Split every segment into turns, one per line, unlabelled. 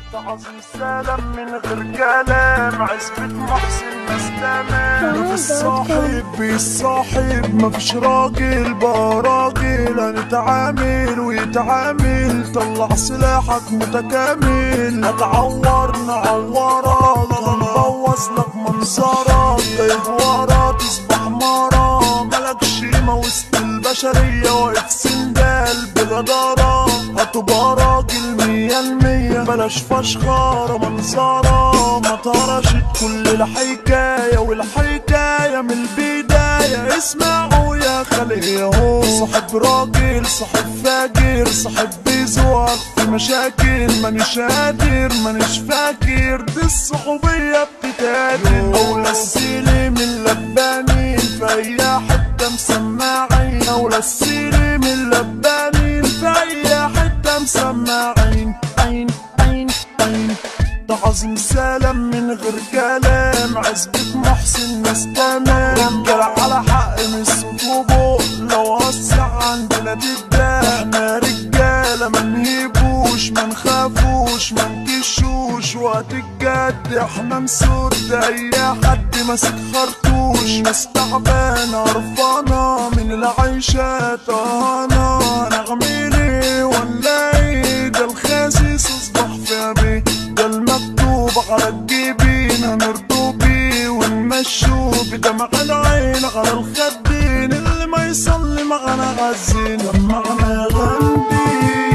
تعظيم سلام من غير كلام عزبة محسن ناس تمام مفيش صاحب بيصاحب مفيش راجل بقى راجل هنتعامل ويتعامل طلع سلاحك متكامل هتعور نعورك هنبوظ لك منظرك طيب ورا تصبح مرة ملكش قيمة وسط البشرية واقف سندال بجدارة هتبقى راجل مية المية بلاش فشخرة منظرة ما طرشت كل الحكاية والحكاية من البداية اسمعوا يا خلق اهو صاحب راجل صاحب فاجر صاحب بيزوق في مشاكل مانيش قادر مانيش فاكر دي الصحوبية بتتقاتل أولى السلم اللبانين في أي حتة مسمعين أولى السلم اللبانين في أي حتة مسمعين عين عين عين تعظيم سلام من غير كلام عزبة محسن ناس تمام رجال على حق من الصوت وبوق لو وسع عندنا تبدأ احنا رجالة ما نهيبوش ما نخافوش ما نكشوش وقت الجد احنا نسد اي حد ماسك خرطوش ناس تعبانة قرفانة من العيشة طهانة هنعمل ايه ولا ايه ده الخاسيس اصبح في ابي ده المكتوب على الجبين هنرضو بيه ونمشوا بدمع العين على الخدين اللي ما يصلي معنا غزين معنا غندي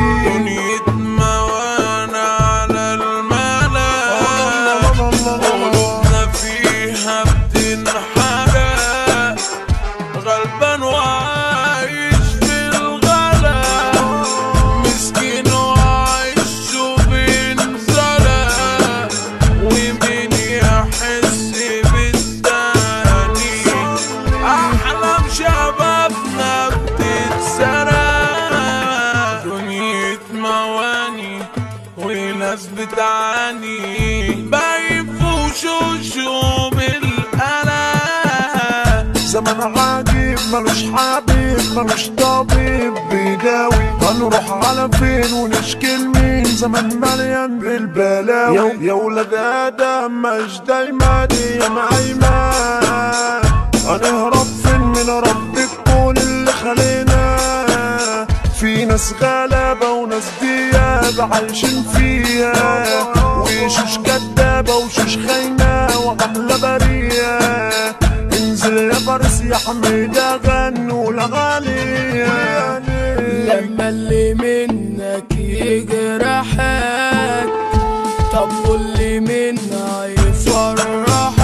دنيتنا وانا على الملا قلوبنا فيها بتنحرق غلبان وعايش في الغلا مسكين وعايش وبينزلق ومين يحس بالتاني احلام شبابنا بتتسرق دنيا مواني وناس بتعاني باين في وشوشهم القلق
زمن عجيب ملوش حبيب ملوش طبيب بيداوي هنروح على فين ونشكي لمين زمن مليان بالبلاوي يا, يا ولاد ادم مش دايما يا معيمان هنهرب فين من رب الكون اللي خلينا في ناس غلابة وناس ديابة عايشين فيها وشوش كدابة وشوش خاينة وعاملة برية انزل يا فارس يا حميدة غنوا الأغاني
لما اللي منك يجرحك طب واللي منا يفرحك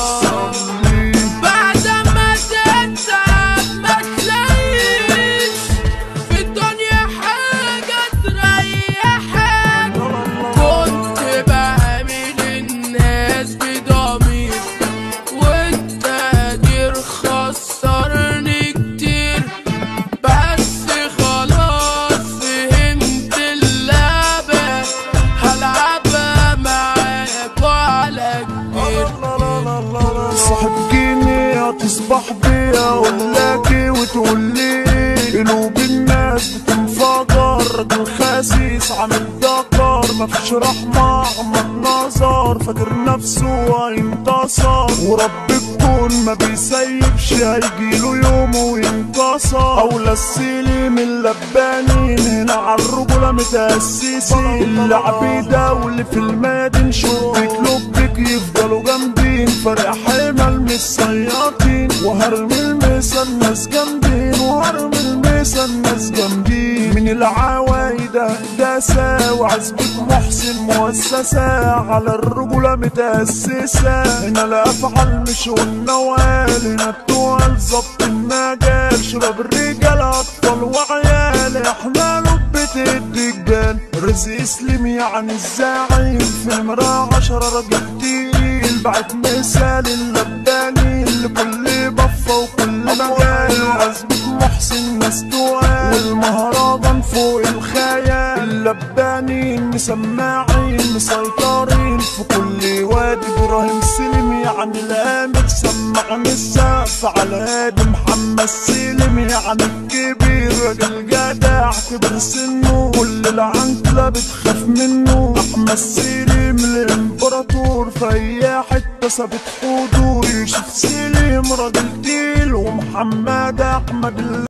بعد ما تتعب ما تلاقيش في الدنيا حاجة تريحك كنت بعمل الناس بضمير وانت قادر خسرني كتير بس خلاص فهمت اللعبة هلعبها معاك وعلى كبير
صاحب جيني هتصبح بيا اقولك وتقول لي قلوب الناس بتنفجر راجل خسيس عامل دكر مفيش رحمة عمك نظر فاكر نفسه هينتصر ورب الكون ما بيسيبش هيجيله يوم وينكسر اولى السلم اللبانين هنا عالرجولة متأسسين اللعب ده واللي في المادن شبك لبك يفضلوا جامدين فرق حمل من الصياطين وهرمي المسا الناس جامدين وهرمي المسا الناس جامدين من العوايد هندسة وعزبة محسن مؤسسة على الرجولة متأسسة هنا الأفعال مش والنوال هنا التوال ظبط المجال شباب الرجال أطفال وعيال احنا لبة الرجال رزق سليم يعني الزعيم في مرة عشرة راجل تقيل بعت مثال اللباني اللي كل بف معروفة وكل مجال وعزبة محسن ناس تقال والمهرجان فوق الخيال اللبانين مسماعين مسيطرين في كل وادي ابراهيم سلم يعني الامر سمعني السقف على هادي محمد سلم يعني الكبير راجل جدع كبر سنه كل العنكلة بتخاف منه احمد سلم الامبراطور في اي حتة ثابت حضور يوسف سلم راجل تقيل ومحمد احمد